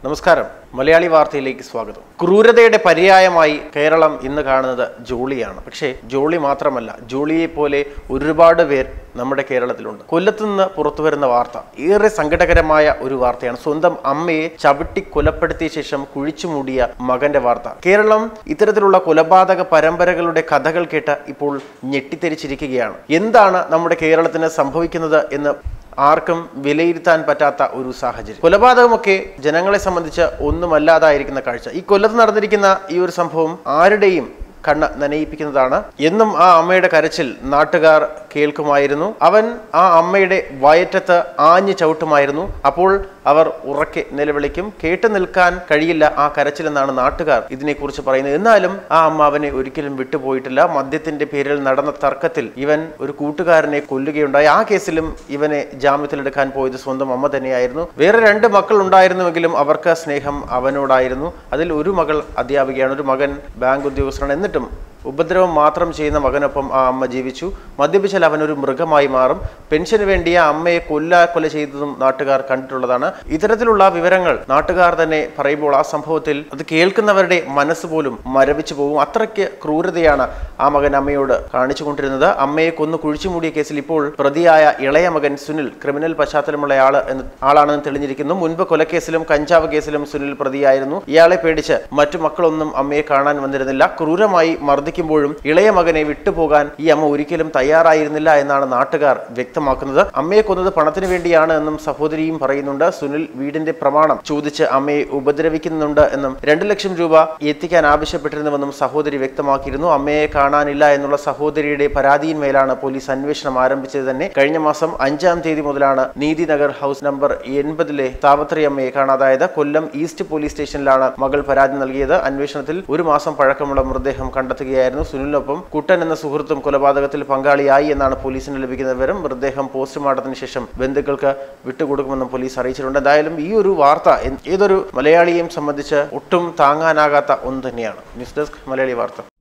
നമസ്കാരം മലയാളി വാർത്തയിലേക്ക് സ്വാഗതം ക്രൂരതയുടെ പര്യായമായി കേരളം ഇന്ന് കാണുന്നത് ജോളിയാണ് പക്ഷേ ജോളി മാത്രമല്ല ജോളിയെ പോലെ ഒരുപാട് പേർ നമ്മുടെ കേരളത്തിലുണ്ട് കൊല്ലത്ത് നിന്ന് പുറത്തു വരുന്ന വാർത്ത ഏറെ സങ്കടകരമായ ഒരു വാർത്തയാണ് സ്വന്തം അമ്മയെ ചവിട്ടി കൊലപ്പെടുത്തിയ ശേഷം കുഴിച്ചു മൂടിയ മകന്റെ വാർത്ത കേരളം ഇത്തരത്തിലുള്ള കൊലപാതക പരമ്പരകളുടെ കഥകൾ കേട്ട് ഇപ്പോൾ ഞെട്ടിത്തെരിച്ചിരിക്കുകയാണ് എന്താണ് നമ്മുടെ കേരളത്തിന് സംഭവിക്കുന്നത് എന്ന് ആർക്കും വിലയിരുത്താൻ പറ്റാത്ത ഒരു സാഹചര്യം കൊലപാതകമൊക്കെ ജനങ്ങളെ സംബന്ധിച്ച് ഒന്നുമല്ലാതായിരിക്കുന്ന കാഴ്ച ഈ കൊല്ലത്ത് നടന്നിരിക്കുന്ന ഈ ഒരു സംഭവം ആരുടെയും കണ്ണ് നനയിപ്പിക്കുന്നതാണ് എന്നും ആ അമ്മയുടെ കരച്ചിൽ നാട്ടുകാർ കേൾക്കുമായിരുന്നു അവൻ ആ അമ്മയുടെ വയറ്റത്ത് ആഞ്ഞു ചവിട്ടുമായിരുന്നു അപ്പോൾ അവർ ഉറക്കെ നിലവിളിക്കും കേട്ടു നിൽക്കാൻ കഴിയില്ല ആ കരച്ചിലെന്നാണ് നാട്ടുകാർ ഇതിനെക്കുറിച്ച് പറയുന്നത് എന്നാലും ആ അമ്മ അവനെ ഒരിക്കലും വിട്ടുപോയിട്ടില്ല മദ്യത്തിന്റെ പേരിൽ നടന്ന തർക്കത്തിൽ ഇവൻ ഒരു കൂട്ടുകാരനെ കൊല്ലുകയുണ്ടായി ആ കേസിലും ഇവനെ ജാമ്യത്തിലെടുക്കാൻ പോയത് സ്വന്തം അമ്മ തന്നെയായിരുന്നു വേറെ രണ്ട് മക്കൾ ഉണ്ടായിരുന്നുവെങ്കിലും അവർക്ക് സ്നേഹം അവനോടായിരുന്നു അതിൽ ഒരു മകൾ അധ്യാപികയാണ് ഒരു മകൻ ബാങ്ക് ഉദ്യോഗസ്ഥനാണ് എന്നിട്ടും ഉപദ്രവം മാത്രം ചെയ്യുന്ന മകനൊപ്പം ആ അമ്മ ജീവിച്ചു മദ്യപിച്ചാൽ അവൻ ഒരു മൃഗമായി മാറും പെൻഷന് വേണ്ടി ആ അമ്മയെ കൊല്ല കൊല ചെയ്തതും നാട്ടുകാർ കണ്ടിട്ടുള്ളതാണ് ഇത്തരത്തിലുള്ള വിവരങ്ങൾ നാട്ടുകാർ തന്നെ പറയുമ്പോൾ ആ സംഭവത്തിൽ അത് കേൾക്കുന്നവരുടെ മനസ്സ് പോലും മരവിച്ചു പോകും അത്രയ്ക്ക് ക്രൂരതയാണ് ആ മകൻ അമ്മയോട് കാണിച്ചുകൊണ്ടിരുന്നത് അമ്മയെ കൊന്നു കുഴിച്ചു മൂടിയ കേസിൽ ഇപ്പോൾ പ്രതിയായ ഇളയ മകൻ സുനിൽ ക്രിമിനൽ പശ്ചാത്തലമുള്ള ആള് എന്ന് ആളാണെന്ന് തെളിഞ്ഞിരിക്കുന്നു മുൻപ് കൊലക്കേസിലും കഞ്ചാവ് കേസിലും സുനിൽ പ്രതിയായിരുന്നു ഇയാളെ പേടിച്ച് മറ്റു മക്കളൊന്നും അമ്മയെ കാണാൻ വന്നിരുന്നില്ല ക്രൂരമായി മർദ്ദിക്കുമ്പോഴും ഇളയ മകനെ വിട്ടുപോകാൻ ഈ അമ്മ ഒരിക്കലും തയ്യാറായിരുന്നില്ല എന്നാണ് നാട്ടുകാർ വ്യക്തമാക്കുന്നത് അമ്മയെ കൊന്നത് പണത്തിന് വേണ്ടിയാണ് എന്നും സഹോദരിയും പറയുന്നുണ്ട് സുനിൽ വീടിന്റെ പ്രമാണം ചോദിച്ച് അമ്മയെ ഉപദ്രവിക്കുന്നുണ്ട് എന്നും രണ്ടു ലക്ഷം രൂപ എത്തിക്കാൻ ആവശ്യപ്പെട്ടിരുന്നുവെന്നും സഹോദരി വ്യക്തമാക്കിയിരുന്നു അമ്മയെ കാണാനില്ല എന്നുള്ള സഹോദരിയുടെ പരാതിയിന്മേലാണ് പോലീസ് അന്വേഷണം ആരംഭിച്ചത് തന്നെ കഴിഞ്ഞ മാസം അഞ്ചാം തീയതി മുതലാണ് നീതിനഗർ ഹൗസ് നമ്പർ എൺപതിലെ താവത്രി അമ്മയെ കാണാതായത് കൊല്ലം ഈസ്റ്റ് പോലീസ് സ്റ്റേഷനിലാണ് മകൾ പരാതി നൽകിയത് അന്വേഷണത്തിൽ ഒരു മാസം പഴക്കമുള്ള മൃതദേഹം കണ്ടെത്തുകയായിരുന്നു സുനിലിനൊപ്പം കുട്ടൻ എന്ന സുഹൃത്തും കൊലപാതകത്തിൽ പങ്കാളിയായി എന്നാണ് പോലീസിന് ലഭിക്കുന്ന വിവരം മൃതദേഹം പോസ്റ്റ്മോർട്ടത്തിന് ശേഷം ബന്ധുക്കൾക്ക് വിട്ടുകൊടുക്കുമെന്നും പോലീസ് അറിയിച്ചിട്ടുണ്ട് എന്തായാലും ഈ ഒരു വാർത്ത ഏതൊരു മലയാളിയെയും സംബന്ധിച്ച് ഒട്ടും താങ്ങാനാകാത്ത ഒന്ന് തന്നെയാണ് ന്യൂസ് ഡെസ്ക് മലയാളി വാർത്ത